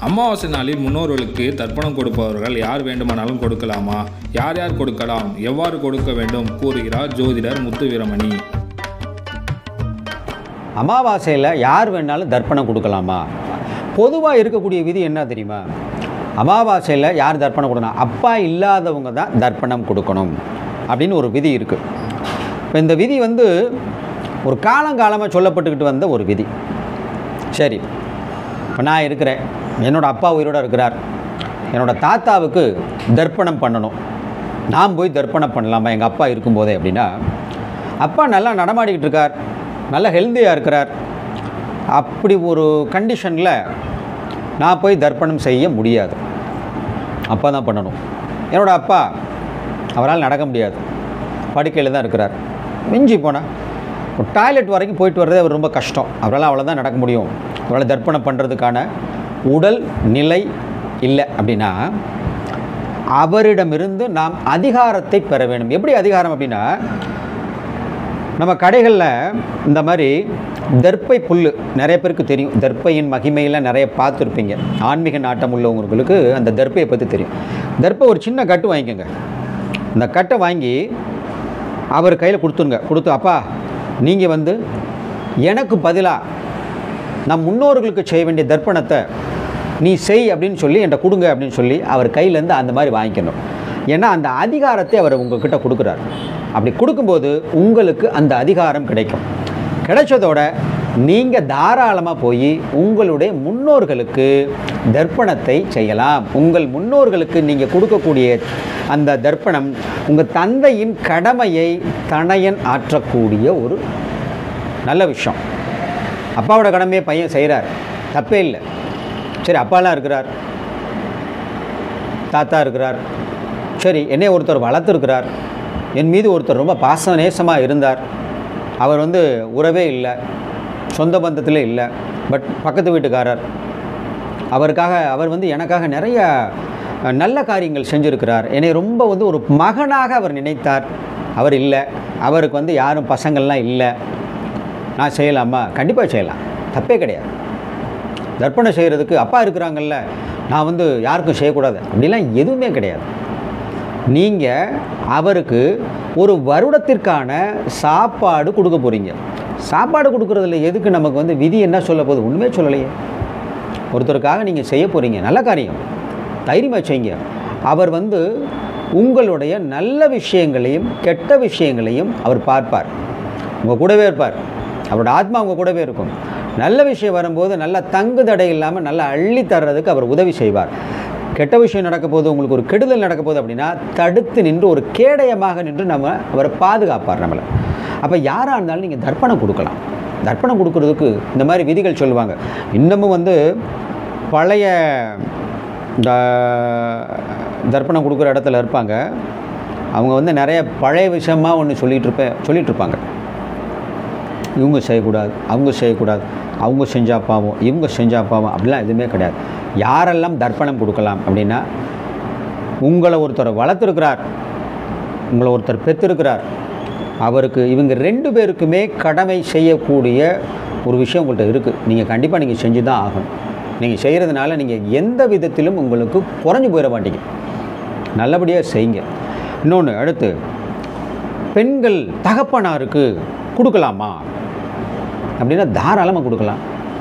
அமாவாசை நாளில் முன்னோர்களுக்கு தர்ப்பணம் கொடுப்பவர்கள் யார் வேண்டுமானாலும் கொடுக்கலாமா யார் யார் கொடுக்கலாம் எவ்வாறு கொடுக்க வேண்டும் கூறுகிறார் ஜோதிடர் முத்து வீரமணி அமாவாசையில் யார் வேணாலும் தர்ப்பணம் கொடுக்கலாமா பொதுவாக இருக்கக்கூடிய விதி என்ன தெரியுமா அமாவாசையில் யார் தர்ப்பணம் கொடுக்கணும் அப்பா இல்லாதவங்க தான் தர்ப்பணம் கொடுக்கணும் அப்படின்னு ஒரு விதி இருக்குது இப்போ இந்த விதி வந்து ஒரு காலங்காலமாக சொல்லப்பட்டுக்கிட்டு வந்த ஒரு விதி சரி இப்போ நான் இருக்கிறேன் என்னோடய அப்பா உயிரோடு இருக்கிறார் என்னோடய தாத்தாவுக்கு தர்ப்பணம் பண்ணணும் நான் போய் தர்ப்பணம் பண்ணலாமா எங்கள் அப்பா இருக்கும்போதே அப்படின்னா அப்பா நல்லா நடமாடிக்கிட்டு இருக்கார் நல்லா ஹெல்த்தியாக இருக்கிறார் அப்படி ஒரு கண்டிஷனில் நான் போய் தர்ப்பணம் செய்ய முடியாது அப்பா தான் பண்ணணும் என்னோடய அப்பா அவரால் நடக்க முடியாது படுக்கையில் தான் இருக்கிறார் மிஞ்சி போனால் ஒரு டாய்லெட் வரைக்கும் போயிட்டு வர்றதே அவர் ரொம்ப கஷ்டம் அவரால் அவ்வளோதான் நடக்க முடியும் அவரால் தர்ப்பணம் பண்ணுறதுக்கான உடல் நிலை இல்லை அப்படின்னா அவரிடமிருந்து நாம் அதிகாரத்தை பெற வேண்டும் எப்படி அதிகாரம் அப்படின்னா நம்ம கடைகளில் இந்த மாதிரி தர்ப்பை புல் நிறைய பேருக்கு தெரியும் தர்ப்பையின் மகிமையில் நிறைய பார்த்துருப்பீங்க ஆன்மீக நாட்டம் உள்ளவங்களுக்கு அந்த தர்ப்பையை பற்றி தெரியும் தர்ப்பை ஒரு சின்ன கட்டு வாங்கிக்கோங்க இந்த கட்டை வாங்கி அவர் கையில் கொடுத்துருங்க கொடுத்து அப்பா நீங்கள் வந்து எனக்கு பதிலாக நம் முன்னோர்களுக்கு செய்ய வேண்டிய தர்ப்பணத்தை நீ செய் அப்படின்னு சொல்லி என்கிட்ட கொடுங்க அப்படின்னு சொல்லி அவர் கையிலேருந்து அந்த மாதிரி வாங்கிக்கணும் ஏன்னா அந்த அதிகாரத்தை அவர் உங்ககிட்ட கொடுக்குறார் அப்படி கொடுக்கும்போது உங்களுக்கு அந்த அதிகாரம் கிடைக்கும் கிடைச்சதோட நீங்கள் தாராளமாக போய் உங்களுடைய முன்னோர்களுக்கு தர்ப்பணத்தை செய்யலாம் உங்கள் முன்னோர்களுக்கு நீங்கள் கொடுக்கக்கூடிய அந்த தர்ப்பணம் உங்கள் தந்தையின் கடமையை தனையன் ஆற்றக்கூடிய ஒரு நல்ல விஷயம் அப்பாவோட கடமையை பையன் செய்கிறார் தப்பே இல்லை சரி அப்பாலாம் இருக்கிறார் தாத்தா இருக்கிறார் சரி என்னை ஒருத்தர் வளர்த்துருக்கிறார் என் மீது ஒருத்தர் ரொம்ப பாச நேசமாக இருந்தார் அவர் வந்து உறவே இல்லை சொந்த பந்தத்தில் இல்லை பட் பக்கத்து வீட்டுக்காரர் அவருக்காக அவர் வந்து எனக்காக நிறைய அஹ், நல்ல காரியங்கள் செஞ்சுருக்கிறார் என்னை ரொம்ப வந்து ஒரு மகனாக அவர் நினைத்தார் அவர் இல்லை அவருக்கு வந்து யாரும் பசங்கள்லாம் இல்லை நான் செய்யலாமா கண்டிப்பாக செய்யலாம் தப்பே கிடையாது தர்ப்பணம் செய்கிறதுக்கு அப்பா இருக்கிறாங்கல்ல நான் வந்து யாருக்கும் செய்யக்கூடாது அப்படிலாம் எதுவுமே கிடையாது நீங்கள் அவருக்கு ஒரு வருடத்திற்கான சாப்பாடு கொடுக்க போகிறீங்க சாப்பாடு கொடுக்குறதுல எதுக்கு நமக்கு வந்து விதி என்ன சொல்ல போகுது ஒன்றுமே சொல்லலையே ஒருத்தருக்காக நீங்கள் செய்ய போகிறீங்க நல்ல காரியம் தைரியமாக செய்யுங்க அவர் வந்து உங்களுடைய நல்ல விஷயங்களையும் கெட்ட விஷயங்களையும் அவர் பார்ப்பார் உங்கள் கூடவே இருப்பார் அவரோட ஆத்மா உங்கள் கூடவே இருக்கும் நல்ல விஷயம் வரும்போது நல்ல தங்கு தடை இல்லாமல் நல்லா அள்ளி தர்றதுக்கு அவர் உதவி செய்வார் கெட்ட விஷயம் நடக்க போது உங்களுக்கு ஒரு கெடுதல் நடக்க போகுது அப்படின்னா தடுத்து நின்று ஒரு கேடயமாக நின்று நம்ம அவரை பாதுகாப்பார் நம்மளை அப்போ யாராக இருந்தாலும் நீங்கள் தர்ப்பணம் கொடுக்கலாம் தர்ப்பணம் கொடுக்கறதுக்கு இந்த மாதிரி விதிகள் சொல்லுவாங்க இன்னமும் வந்து பழைய இந்த தர்ப்பணம் கொடுக்குற இடத்துல இருப்பாங்க அவங்க வந்து நிறைய பழைய விஷயமாக ஒன்று சொல்லிகிட்டு இருப்பேன் சொல்லிகிட்டு இருப்பாங்க இவங்க செய்யக்கூடாது அவங்க செய்யக்கூடாது அவங்க செஞ்சா பாவம் இவங்க செஞ்சா பாவம் அப்படிலாம் எதுவுமே கிடையாது யாரெல்லாம் தர்ப்பணம் கொடுக்கலாம் அப்படின்னா உங்களை ஒருத்தர் வளர்த்துருக்கிறார் உங்களை ஒருத்தர் பெற்றிருக்கிறார் அவருக்கு இவங்க ரெண்டு பேருக்குமே கடமை செய்யக்கூடிய ஒரு விஷயம் உங்கள்கிட்ட இருக்குது நீங்கள் கண்டிப்பாக நீங்கள் செஞ்சு தான் ஆகணும் நீங்கள் செய்கிறதுனால நீங்கள் எந்த விதத்திலும் உங்களுக்கு குறைஞ்சு போயிட மாட்டீங்க நல்லபடியாக செய்யுங்க இன்னொன்று அடுத்து பெண்கள் தகப்பனாருக்கு கொடுக்கலாமா அப்படின்னா தாராளமாக கொடுக்கலாம்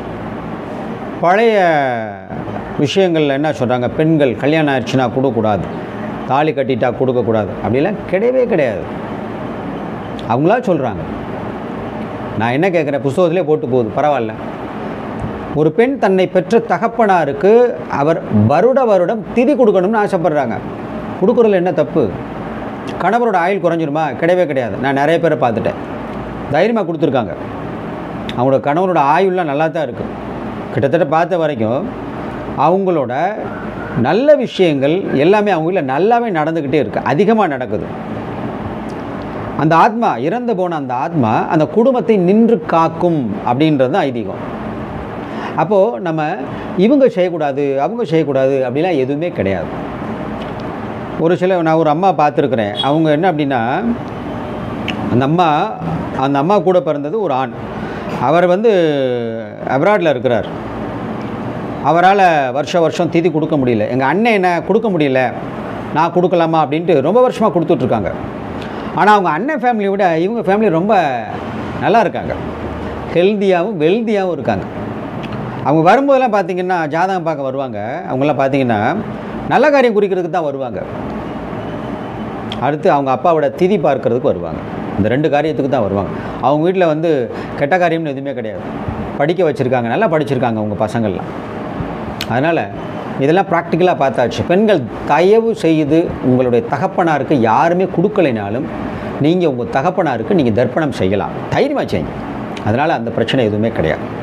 பழைய விஷயங்களில் என்ன சொல்கிறாங்க பெண்கள் கல்யாணம் ஆயிடுச்சுன்னா கொடுக்கக்கூடாது தாலி கட்டிட்டா கொடுக்கக்கூடாது அப்படிலாம் கிடையவே கிடையாது அவங்களா சொல்கிறாங்க நான் என்ன கேட்குறேன் புஸ்தகத்திலே போட்டு போகுது பரவாயில்ல ஒரு பெண் தன்னை பெற்ற தகப்பனாருக்கு அவர் வருட வருடம் திதி கொடுக்கணும்னு ஆசைப்படுறாங்க கொடுக்குறதுல என்ன தப்பு கணவரோட ஆயுள் குறைஞ்சிருமா கிடையவே கிடையாது நான் நிறைய பேரை பார்த்துட்டேன் தைரியமாக கொடுத்துருக்காங்க அவங்களோட கணவரோட ஆயுள்லாம் நல்லா தான் இருக்குது கிட்டத்தட்ட பார்த்த வரைக்கும் அவங்களோட நல்ல விஷயங்கள் எல்லாமே அவங்க வீட்டில் நல்லாவே நடந்துக்கிட்டே இருக்குது அதிகமாக நடக்குது அந்த ஆத்மா இறந்து போன அந்த ஆத்மா அந்த குடும்பத்தை நின்று காக்கும் அப்படின்றது தான் ஐதீகம் அப்போது நம்ம இவங்க செய்யக்கூடாது அவங்க செய்யக்கூடாது அப்படிலாம் எதுவுமே கிடையாது ஒரு சில நான் ஒரு அம்மா பார்த்துருக்குறேன் அவங்க என்ன அப்படின்னா அந்த அம்மா அந்த அம்மா கூட பிறந்தது ஒரு ஆண் அவர் வந்து அப்ராடில் இருக்கிறார் அவரால் வருஷம் வருஷம் திதி கொடுக்க முடியல எங்கள் அண்ணன் என்ன கொடுக்க முடியல நான் கொடுக்கலாமா அப்படின்ட்டு ரொம்ப வருஷமாக கொடுத்துட்ருக்காங்க ஆனால் அவங்க அண்ணன் ஃபேமிலியை விட இவங்க ஃபேமிலி ரொம்ப நல்லா இருக்காங்க ஹெல்த்தியாகவும் வெல்த்தியாகவும் இருக்காங்க அவங்க வரும்போதெல்லாம் பார்த்தீங்கன்னா ஜாதகம் பார்க்க வருவாங்க அவங்களாம் பார்த்தீங்கன்னா நல்ல காரியம் குறிக்கிறதுக்கு தான் வருவாங்க அடுத்து அவங்க அப்பாவோட திதி பார்க்கறதுக்கு வருவாங்க இந்த ரெண்டு காரியத்துக்கு தான் வருவாங்க அவங்க வீட்டில் வந்து கெட்ட காரியம்னு எதுவுமே கிடையாது படிக்க வச்சுருக்காங்க நல்லா படிச்சிருக்காங்க அவங்க பசங்கள்லாம் அதனால் இதெல்லாம் ப்ராக்டிக்கலாக பார்த்தாச்சு பெண்கள் தயவு செய்து உங்களுடைய தகப்பனாருக்கு யாருமே கொடுக்கலைனாலும் நீங்கள் உங்கள் தகப்பனாருக்கு நீங்கள் தர்ப்பணம் செய்யலாம் தைரியமாக செய்யுங்க அதனால் அந்த பிரச்சனை எதுவுமே கிடையாது